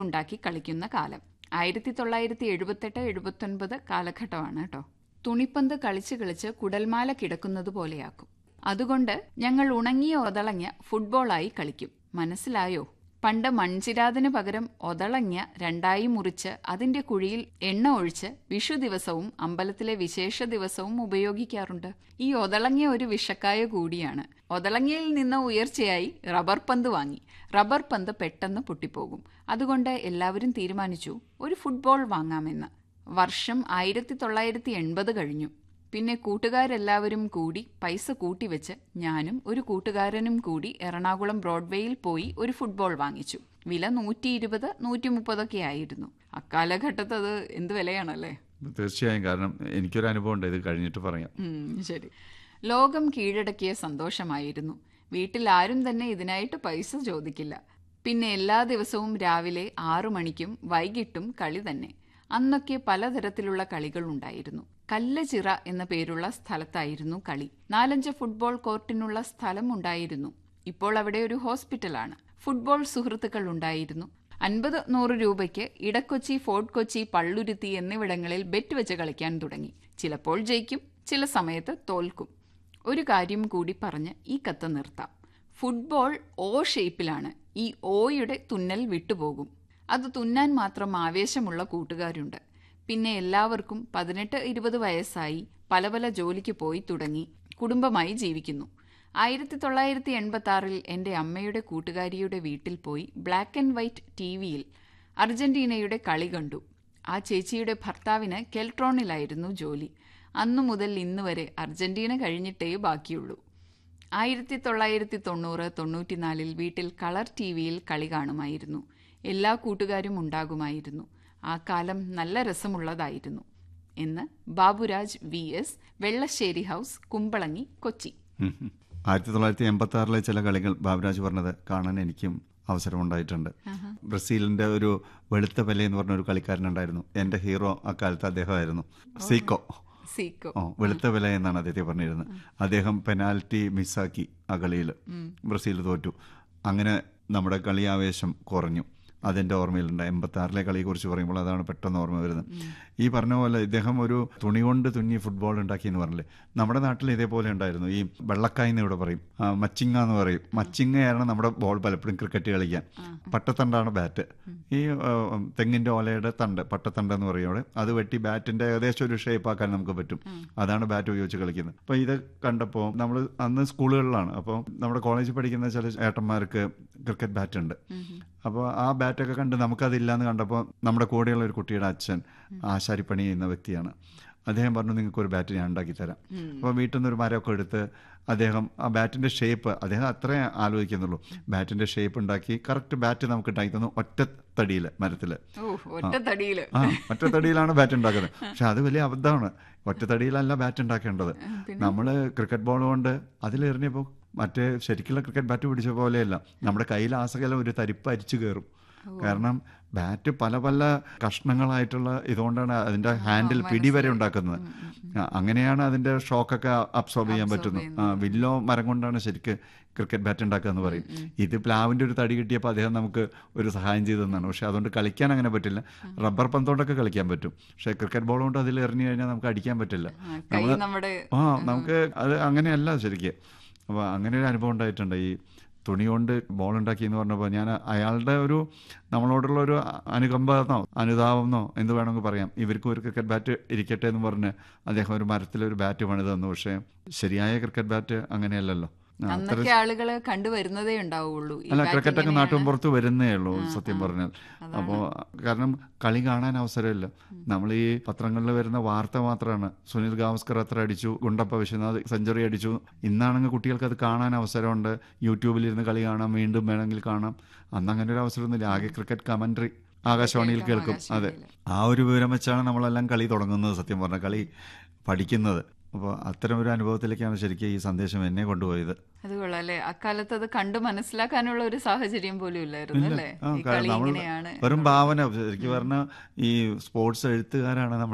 ഉണ്ടാക്കി കളിക്കുന്ന കാലം ആയിരത്തി തൊള്ളായിരത്തി എഴുപത്തെട്ട് എഴുപത്തൊൻപത് കാലഘട്ടമാണ് കേട്ടോ തുണിപ്പന്ത് കളിച്ച് കളിച്ച് കുടൽമാല കിടക്കുന്നത് പോലെയാക്കും അതുകൊണ്ട് ഞങ്ങൾ ഉണങ്ങിയ ഒതളങ്ങ ഫുട്ബോളായി കളിക്കും മനസ്സിലായോ പണ്ട് മൺചിരാതിന് പകരം ഒതളങ്ങ രണ്ടായി മുറിച്ച് അതിന്റെ കുഴിയിൽ എണ്ണ ഒഴിച്ച് വിഷു ദിവസവും അമ്പലത്തിലെ വിശേഷ ദിവസവും ഉപയോഗിക്കാറുണ്ട് ഈ ഒതളങ്ങ ഒരു വിഷക്കായ കൂടിയാണ് ഒതളങ്ങയിൽ നിന്ന് ഉയർച്ചയായി റബ്ബർ പന്ത് വാങ്ങി റബ്ബർ പന്ത് പെട്ടെന്ന് പൊട്ടിപ്പോകും അതുകൊണ്ട് എല്ലാവരും തീരുമാനിച്ചു ഒരു ഫുട്ബോൾ വാങ്ങാമെന്ന് വർഷം ആയിരത്തി തൊള്ളായിരത്തി എൺപത് കഴിഞ്ഞു പിന്നെ കൂട്ടുകാരെല്ലാവരും കൂടി പൈസ കൂട്ടിവെച്ച് ഞാനും ഒരു കൂട്ടുകാരനും കൂടി എറണാകുളം ബ്രോഡ്വേയിൽ പോയി ഒരു ഫുട്ബോൾ വാങ്ങിച്ചു വില നൂറ്റി ഇരുപത് നൂറ്റി മുപ്പതൊക്കെ ആയിരുന്നു അക്കാലഘട്ടത്ത് അത് എന്ത് വിലയാണല്ലേ തീർച്ചയായും കാരണം എനിക്കൊരു അനുഭവം ഉണ്ട് ഇത് കഴിഞ്ഞിട്ട് പറയാം ഉം, ശരി ലോകം കീഴടക്കിയ സന്തോഷമായിരുന്നു വീട്ടിൽ ആരും തന്നെ ഇതിനായിട്ട് പൈസ ചോദിക്കില്ല പിന്നെ എല്ലാ ദിവസവും രാവിലെ ആറു മണിക്കും വൈകിട്ടും കളി തന്നെ അന്നൊക്കെ പലതരത്തിലുള്ള കളികൾ ഉണ്ടായിരുന്നു കല്ലചിറ എന്ന പേരുള്ള സ്ഥലത്തായിരുന്നു കളി നാലഞ്ച് ഫുട്ബോൾ കോർട്ടിനുള്ള സ്ഥലം ഉണ്ടായിരുന്നു ഇപ്പോൾ അവിടെ ഒരു ഹോസ്പിറ്റലാണ് ഫുട്ബോൾ സുഹൃത്തുക്കൾ ഉണ്ടായിരുന്നു അൻപത് നൂറ് രൂപയ്ക്ക് ഇടക്കൊച്ചി ഫോർട്ട് കൊച്ചി പള്ളുരുത്തി എന്നിവിടങ്ങളിൽ ബെറ്റ് വെച്ച് കളിക്കാൻ തുടങ്ങി ചിലപ്പോൾ ജയിക്കും ചില സമയത്ത് തോൽക്കും ഒരു കാര്യം കൂടി പറഞ്ഞ് ഈ കത്ത് നിർത്താം ഫുട്ബോൾ ഓ ഷേപ്പിലാണ് ഈ ഓയുടെ തുന്നൽ വിട്ടുപോകും അത് തുന്നാൻ മാത്രം ആവേശമുള്ള കൂട്ടുകാരുണ്ട് പിന്നെ എല്ലാവർക്കും പതിനെട്ട് ഇരുപത് വയസ്സായി പല പല ജോലിക്ക് പോയി തുടങ്ങി കുടുംബമായി ജീവിക്കുന്നു ആയിരത്തി തൊള്ളായിരത്തി എൺപത്തി ആറിൽ എൻ്റെ അമ്മയുടെ കൂട്ടുകാരിയുടെ വീട്ടിൽ പോയി ബ്ലാക്ക് ആൻഡ് വൈറ്റ് ടി വിയിൽ അർജന്റീനയുടെ കളി കണ്ടു ആ ചേച്ചിയുടെ ഭർത്താവിന് കെൽട്രോണിലായിരുന്നു ജോലി അന്നു മുതൽ ഇന്ന് വരെ അർജന്റീന കഴിഞ്ഞിട്ടേ ബാക്കിയുള്ളൂ ആയിരത്തി തൊള്ളായിരത്തി തൊണ്ണൂറ് തൊണ്ണൂറ്റിനാലിൽ വീട്ടിൽ കളർ ടി വിയിൽ കളി കാണുമായിരുന്നു എല്ലാ കൂട്ടുകാരും ഉണ്ടാകുമായിരുന്നു ആ കാലം നല്ല രസമുള്ളതായിരുന്നു എന്ന് Baburaj V S Vellassery house Kumbalangi Kochi ഉം ഉം. ആയിരത്തി തൊള്ളായിരത്തി എൺപത്തി ആറിലെ ചില കളികൾ ബാബുരാജ് പറഞ്ഞത് കാണാൻ എനിക്കും അവസരമുണ്ടായിട്ടുണ്ട് ബ്രസീലിന്റെ ഒരു വെളുത്ത പെലെ എന്ന് പറഞ്ഞ ഒരു കളിക്കാരനുണ്ടായിരുന്നു എൻ്റെ ഹീറോ അക്കാലത്ത് അദ്ദേഹമായിരുന്നു സീക്കോ സീക്കോ ഓ വെളുത്ത വില എന്നാണ് അദ്ദേഹത്തെ പറഞ്ഞിരുന്നത് അദ്ദേഹം പെനാൽറ്റി മിസ്സാക്കി ആ കളിയിൽ ബ്രസീൽ തോറ്റു അങ്ങനെ നമ്മുടെ കളി ആവേശം കുറഞ്ഞു അതെന്റെ ഓർമ്മയിലുണ്ട് എൺപത്തി ആറിലെ കളിയെക്കുറിച്ച് പറയുമ്പോൾ അതാണ് പെട്ടെന്ന് ഓർമ്മ വരുന്നത് ഈ പറഞ്ഞ പോലെ ഇദ്ദേഹം ഒരു തുണി കൊണ്ട് തുന്നി ഫുട്ബോൾ ഉണ്ടാക്കി എന്ന് പറഞ്ഞില്ലേ നമ്മുടെ നാട്ടിൽ ഇതേപോലെ ഉണ്ടായിരുന്നു ഈ വെള്ളക്കായി എന്ന് ഇവിടെ പറയും ആ, മച്ചിങ്ങ എന്ന് പറയും മച്ചിങ്ങയാണ് നമ്മുടെ ബോൾ പലപ്പോഴും ക്രിക്കറ്റ് കളിക്കാൻ പട്ടത്തണ്ടാണ് ബാറ്റ് ഈ ആ, തെങ്ങിന്റെ ഓലയുടെ തണ്ട് പട്ടത്തണ്ട് എന്ന് പറയും അവിടെ അത് വെട്ടി ബാറ്റിന്റെ ഏകദേശം ഒരു ഷേപ്പ് ആക്കാൻ നമുക്ക് പറ്റും അതാണ് ബാറ്റ് ഉപയോഗിച്ച് കളിക്കുന്നത് അപ്പോൾ ഇത് കണ്ടപ്പോൾ നമ്മൾ അന്ന് സ്കൂളുകളിലാണ് അപ്പോൾ നമ്മുടെ കോളേജിൽ പഠിക്കുന്ന ചില ഏട്ടന്മാർക്ക് ക്രിക്കറ്റ് ബാറ്റ് ഉണ്ട് അപ്പോൾ ആ ബാറ്റൊക്കെ കണ്ട് നമുക്കതില്ലാന്ന് കണ്ടപ്പോൾ നമ്മുടെ കൂടെയുള്ള ഒരു കുട്ടിയുടെ അച്ഛൻ ആശാരിപ്പണി ചെയ്യുന്ന വ്യക്തിയാണ് അദ്ദേഹം പറഞ്ഞു നിങ്ങൾക്ക് ഒരു ബാറ്റ് ഞാൻ ഉണ്ടാക്കി തരാം അപ്പോൾ വീട്ടിൽ നിന്ന് ഒരു മരമൊക്കെ എടുത്ത് അദ്ദേഹം ആ ബാറ്റിന്റെ ഷേപ്പ് അദ്ദേഹം അത്രേ ആലോചിക്കുന്നുള്ളൂ ബാറ്റിന്റെ ഷേപ്പ് ഉണ്ടാക്കി കറക്റ്റ് ബാറ്റ് നമുക്ക് ഉണ്ടാക്കി തന്നു ഒറ്റ തടിയിൽ മരത്തിൽ ഓ ഒറ്റ തടിയില് ആ ഒറ്റ തടിയിലാണ് ബാറ്റ് ഉണ്ടാക്കുന്നത് പക്ഷെ അത് വലിയ അബദ്ധമാണ് ഒറ്റ തടിയിലല്ല ബാറ്റ് ഉണ്ടാക്കേണ്ടത് നമ്മൾ ക്രിക്കറ്റ് ബോൾ കൊണ്ട് അതിലെറിഞ്ഞപ്പോൾ മറ്റേ ശരിക്കുള്ള ക്രിക്കറ്റ് ബാറ്റ് പിടിച്ച പോലെയല്ല നമ്മുടെ കയ്യിൽ ആസകലം ഒരു തരിപ്പ് അരിച്ചു കയറും കാരണം ബാറ്റ് പല പല കഷ്ണങ്ങളായിട്ടുള്ള ഇതുകൊണ്ടാണ് അതിന്റെ ഹാൻഡിൽ പിടി വരെ ഉണ്ടാക്കുന്നത് ആ, അങ്ങനെയാണ് അതിന്റെ ഷോക്കൊക്കെ അബ്സോർബ് ചെയ്യാൻ പറ്റുന്നു ആ, വില്ലോ മരം കൊണ്ടാണ് ശരിക്ക് ക്രിക്കറ്റ് ബാറ്റ് ഉണ്ടാക്കുക എന്ന് പറയും ഇത് പ്ലാവിന്റെ ഒരു തടി കിട്ടിയപ്പോൾ അദ്ദേഹം നമുക്ക് ഒരു സഹായം ചെയ്തതെന്നാണ് പക്ഷെ അതുകൊണ്ട് കളിക്കാൻ അങ്ങനെ പറ്റില്ല റബ്ബർ പന്തോണ്ടൊക്കെ കളിക്കാൻ പറ്റും പക്ഷെ ക്രിക്കറ്റ് ബോൾ കൊണ്ട് അതിൽ എറിഞ്ഞു കഴിഞ്ഞാൽ നമുക്ക് അടിക്കാൻ പറ്റില്ല ആ, കൈ നമ്മുടെ ആ നമുക്ക് അത് അങ്ങനെയല്ല ശരിക്ക് അപ്പോൾ അങ്ങനെ ഒരു അനുഭവം ഉണ്ടായിട്ടുണ്ട് ഈ തുണി കൊണ്ട് ബോൾ ഉണ്ടാക്കി എന്ന് പറഞ്ഞപ്പോൾ ഞാൻ അയാളുടെ ഒരു നമ്മളോടുള്ള ഒരു അനുകമ്പന്നോ അനുതാപമെന്നോ എന്ത് വേണമെങ്കിൽ പറയാം ഇവർക്ക് ഒരു ക്രിക്കറ്റ് ബാറ്റ് ഇരിക്കട്ടെ എന്ന് പറഞ്ഞ് അദ്ദേഹം ഒരു മരത്തിലൊരു ബാറ്റ് പണിത് തന്നു പക്ഷേ ശരിയായ ക്രിക്കറ്റ് ബാറ്റ് അങ്ങനെയല്ലല്ലോ ആ, അന്നൊക്കെ ആളുകള് കണ്ടുവരുന്നതേ ഉണ്ടാവുള്ളൂ ഈ അല്ല bat ക്രിക്കറ്റൊക്കെ ഇങ്ങനെയാണ്. നാട്ടും പുറത്ത് വരുന്നേ ഉള്ളൂ സത്യം പറഞ്ഞാൽ അപ്പോൾ കാരണം കളി കാണാൻ അവസരമില്ല നമ്മൾ ഈ പത്രങ്ങളിൽ വരുന്ന വാർത്ത മാത്രമാണ് സുനിൽ ഗാവസ്കർ അത്ര അടിച്ചു ഗുണ്ടപ്പ വിശ്വനാഥ് സെഞ്ചുറി അടിച്ചു ഇന്നാണെങ്കിൽ കുട്ടികൾക്ക് അത് കാണാൻ അവസരമുണ്ട് യൂട്യൂബിൽ ഇരുന്ന് കളി കാണാം വീണ്ടും വേണമെങ്കിൽ കാണാം അന്ന് അങ്ങനെ ഒരു അവസരമൊന്നുമില്ല ആകെ ക്രിക്കറ്റ് കമന്ററി ആകാശവാണിയിൽ കേൾക്കും അതെ ആ ഒരു വിവരം വെച്ചാണ് നമ്മളെല്ലാം കളി തുടങ്ങുന്നത് സത്യം പറഞ്ഞ കളി പഠിക്കുന്നത് അപ്പോൾ അത്തരം ഒരു അനുഭവത്തിലേക്കാണ് ശരിക്കും ഈ സന്ദേശം എന്നെ കൊണ്ടുപോയത് അത് കൊള്ളാം അല്ലേ അക്കാലത്ത് അത് കണ്ടു മനസ്സിലാക്കാനുള്ള ഒരു സാഹചര്യം പോലും ഇല്ലായിരുന്നു അല്ലേ ആ, ഈ കാരണം കളി നമ്മൾ ഇങ്ങനെയാണ് വെറും ഭാവന ശരിക്കും പറഞ്ഞാൽ ഈ സ്പോർട്സ് എഴുത്തുകാരാണ് നമ്മളെ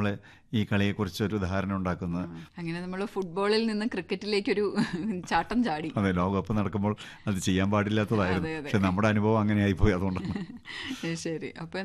ഈ കളിയെക്കുറിച്ച് ഒരു ധാരണ ഉണ്ടാക്കുന്നത് അങ്ങനെ നമ്മൾ ഫുട്ബോളിൽ നിന്ന് ക്രിക്കറ്റിലേക്കൊരു ചാട്ടം ചാടി അതെ ലോകകപ്പ് നടക്കുമ്പോൾ അത് ചെയ്യാൻ പാടില്ലാത്തതായിരുന്നു അതെ, അതെ. പക്ഷെ നമ്മുടെ അനുഭവം അങ്ങനെ ആയിപ്പോയി അതുകൊണ്ടാണ് ശരി അപ്പൊ